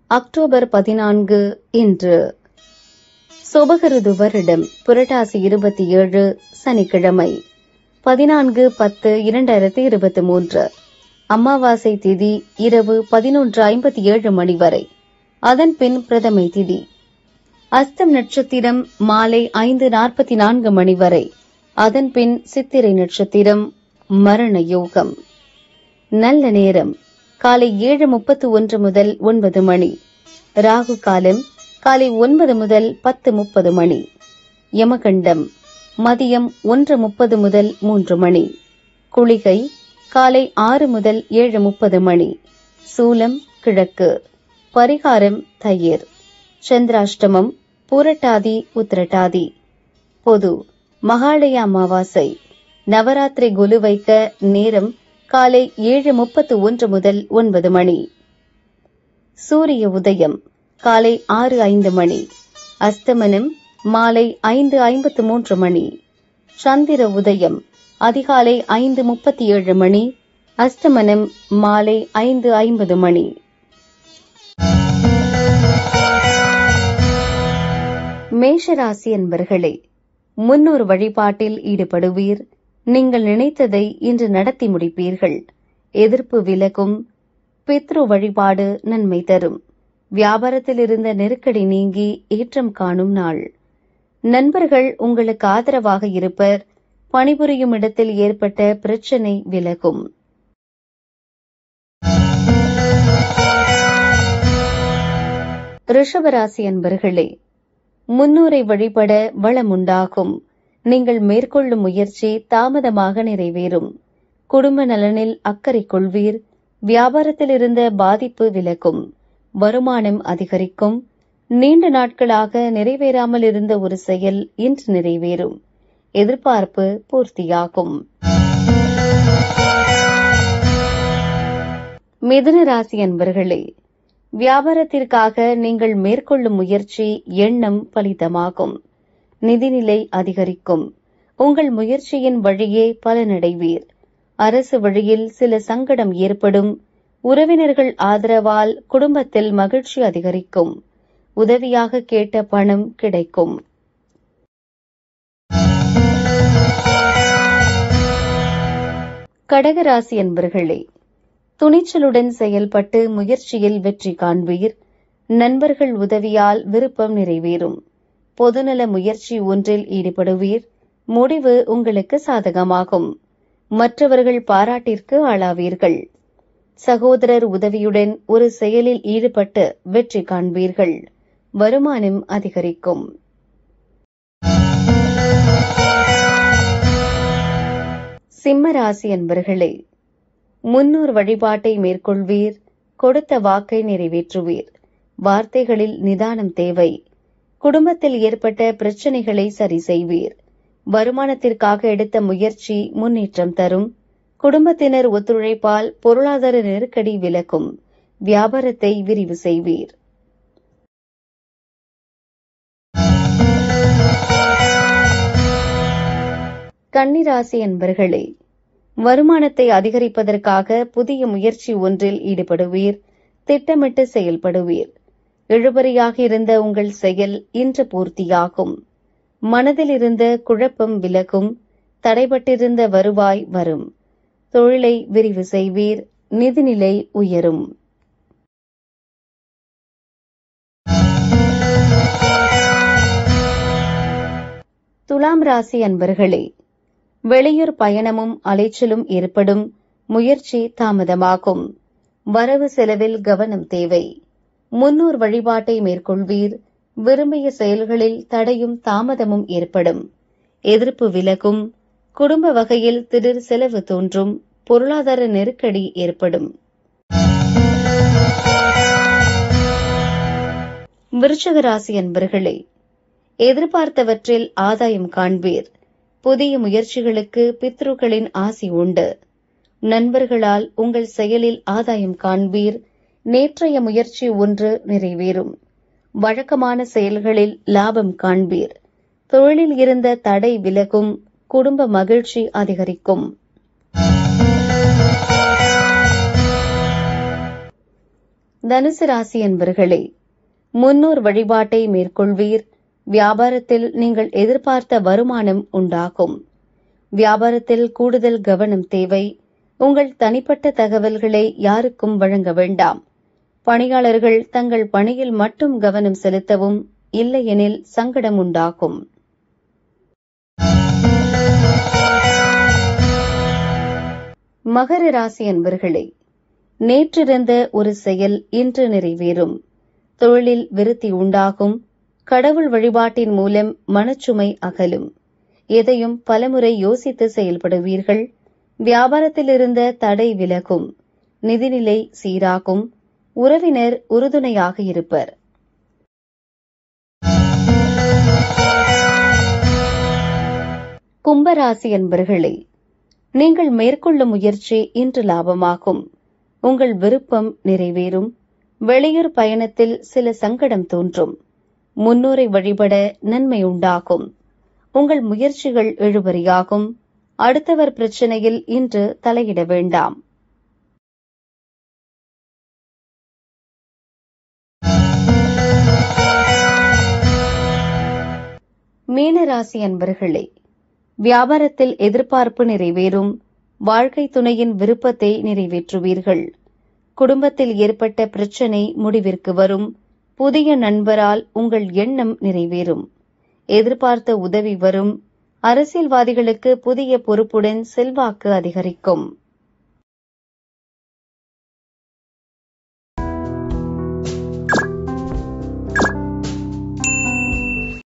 October பதினான்கு இன்று சுபகிருது வருடம் புரட்டாசி இருபத்தி ஏழு சனிக்கிழமை பதினான்கு பத்து இரண்டாயிரத்தி இருபத்தி மூன்று அமாவாசை திதி இரவு பதினொன்று ஐம்பத்தி ஏழு மணி வரை அதன் பின் பிரதமை திதி அஸ்தம் நட்சத்திரம் மாலை ஐந்து நாற்பத்தி நான்கு மணி வரை அதன் பின் சித்திரை நட்சத்திரம் மரண யோகம் நல்ல நேரம் காலை ஏழு முப்பத்து ஒன்று முதல் ஒன்பது மணி ராகு காலம் காலை ஒன்பது முதல் பத்து முப்பது மணி யமகண்டம் மதியம் ஒன்று முப்பது முதல் மூன்று மணி குளிகை காலை ஆறு முதல் ஏழு முப்பது மணி சூலம் கிழக்கு பரிகாரம் தயிர் சந்திராஷ்டமம் பூரட்டாதி உத்திரட்டாதி பொது மகாலய அமாவாசை நவராத்திரி குலு வைக்க நேரம் காலை ஏழு முப்பத்து ஒன்று முதல் ஒன்பது மணி சூரிய உதயம் காலை ஆறு ஐந்து மணி அஸ்தமனம் மாலை ஐந்து ஐம்பத்து மூன்று மணி சந்திர உதயம் அதிகாலை ஐந்து முப்பத்தி ஏழு மணி அஸ்தமனம் மாலை ஐந்து ஐம்பது மணி மேஷராசி என்பர்களே முன்னொரு வழிபாட்டில் ஈடுபடுவீர் நீங்கள் நினைத்ததை இன்று நடத்தி முடிப்பீர்கள் எதிர்ப்பு விலகும் பித்ரு வழிபாடு நன்மை தரும் வியாபாரத்தில் இருந்த நெருக்கடி நீங்கி ஏற்றம் காணும் நாள் நண்பர்கள் உங்களுக்கு ஆதரவாக இருப்பர் பணிபுரியும் இடத்தில் ஏற்பட்ட பிரச்சனை விலகும் ரிஷபராசி அன்பர்களே முன்னூரை வழிபட வளமுண்டாகும் நீங்கள் மேற்கொள்ளும் முயற்சி தாமதமாக நிறைவேறும் குடும்ப நலனில் அக்கறை கொள்வீர் வியாபாரத்தில் இருந்த பாதிப்பு விலகும் வருமானம் அதிகரிக்கும் நீண்ட நாட்களாக நிறைவேறாமல் இருந்த ஒரு செயல் இன்று நிறைவேறும் எதிர்பார்ப்பு பூர்த்தியாகும் மிதுன ராசி அன்பர்களே வியாபாரத்திற்காக நீங்கள் மேற்கொள்ளும் முயற்சி எண்ணம் பலிதமாகும் நிதிநிலை அதிகரிக்கும் உங்கள் முயற்சியின் வழியே பலனடைவீர் அரசு வழியில் சில சங்கடம் ஏற்படும் உறவினர்கள் ஆதரவால் குடும்பத்தில் மகிழ்ச்சி அதிகரிக்கும் உதவியாக கேட்ட பணம் கிடைக்கும் கடகராசி என்பர்களே துணிச்சலுடன் செயல்பட்டு முயற்சியில் வெற்றி காண்பீர் நண்பர்கள் உதவியால் விருப்பம் நிறைவேறும் பொதுநல முயற்சி ஒன்றில் ஈடுபடுவீர் முடிவு உங்களுக்கு சாதகமாகும் மற்றவர்கள் பாராட்டிற்கு ஆளாவீர்கள் சகோதரர் உதவியுடன் ஒரு செயலில் ஈடுபட்டு வெற்றி காண்பீர்கள் வருமானம் அதிகரிக்கும் சிம்ம ராசி என்பர்களே முன்னோர் வழிபாட்டை மேற்கொள்வீர் கொடுத்த வாக்கை நிறைவேற்றுவீர் வார்த்தைகளில் நிதானம் தேவை குடும்பத்தில் ஏற்பட்ட பிரச்சனைகளை சரி செய்வீர் வருமானத்திற்காக எடுத்த முயற்சி முன்னேற்றம் தரும் குடும்பத்தினர் ஒத்துழைப்பால் பொருளாதார நெருக்கடி விலக்கும் வியாபாரத்தை விரிவு செய்வீர் கன்னிராசி என்பர்களே வருமானத்தை அதிகரிப்பதற்காக புதிய முயற்சி ஒன்றில் ஈடுபடுவீர் திட்டமிட்டு செயல்படுவீர் இழுபறியாக இருந்த உங்கள் செயல் இன்று பூர்த்தியாகும் மனதில் இருந்த குழப்பம் விலகும் தடைபட்டிருந்த வருவாய் வரும் தொழிலை விரிவு செய்வீர் நிதிநிலை உயரும் துலாம் ராசி அன்பர்களே வெளியூர் பயணமும் அலைச்சலும் ஏற்படும் முயற்சி தாமதமாகும் வரவு செலவில் கவனம் தேவை முன்னோர் வழிபாட்டை மேற்கொள்வீர் விரும்பிய செயல்களில் தடையும் தாமதமும் ஏற்படும் எதிர்ப்பு விலகும் குடும்ப வகையில் திடீர் செலவு தோன்றும் பொருளாதார நெருக்கடி ஏற்படும் விருச்சக ராசி அன்பர்களே எதிர்பார்த்தவற்றில் ஆதாயம் காண்பீர் புதிய முயற்சிகளுக்கு பித்ருக்களின் ஆசி உண்டு நண்பர்களால் உங்கள் செயலில் ஆதாயம் காண்பீர் நேற்றைய முயற்சி ஒன்று நிறைவேறும் வழக்கமான செயல்களில் லாபம் காண்பீர் தொழிலில் இருந்த தடை விலகும் குடும்ப மகிழ்ச்சி அதிகரிக்கும் தனுசு ராசி அன்பர்களே முன்னோர் வழிபாட்டை மேற்கொள்வீர் வியாபாரத்தில் நீங்கள் எதிர்பார்த்த வருமானம் உண்டாகும் வியாபாரத்தில் கூடுதல் கவனம் தேவை உங்கள் தனிப்பட்ட தகவல்களை யாருக்கும் வழங்க வேண்டாம் பணியாளர்கள் தங்கள் பணியில் மட்டும் கவனம் செலுத்தவும் இல்லையெனில் சங்கடம் உண்டாகும் மகர ராசி அன்பர்களே நேற்றிருந்த ஒரு செயல் இன்று நிறைவேறும் தொழிலில் விருத்தி உண்டாகும் கடவுள் வழிபாட்டின் மூலம் மனச்சுமை அகலும் எதையும் பலமுறை யோசித்து செயல்படுவீர்கள் வியாபாரத்தில் இருந்த தடை விலகும் நிதிநிலை சீராகும் உறவினர் உறுதுணையாக இருப்பர் கும்பராசி அன்பர்களே நீங்கள் மேற்கொள்ளும் முயற்சி இன்று லாபமாகும் உங்கள் விருப்பம் நிறைவேறும் வெளியூர் பயணத்தில் சில சங்கடம் தோன்றும் முன்னோரை வழிபட நன்மை உண்டாகும் உங்கள் முயற்சிகள் இழுபறியாகும் அடுத்தவர் பிரச்சனையில் இன்று தலையிட வேண்டாம் மீனராசி அன்பர்களே வியாபாரத்தில் எதிர்பார்ப்பு நிறைவேறும் வாழ்க்கை துணையின் விருப்பத்தை நிறைவேற்றுவீர்கள் குடும்பத்தில் ஏற்பட்ட பிரச்சனை முடிவிற்கு வரும் புதிய நண்பரால் உங்கள் எண்ணம் நிறைவேறும் எதிர்பார்த்த உதவி வரும் அரசியல்வாதிகளுக்கு புதிய பொறுப்புடன் செல்வாக்கு அதிகரிக்கும்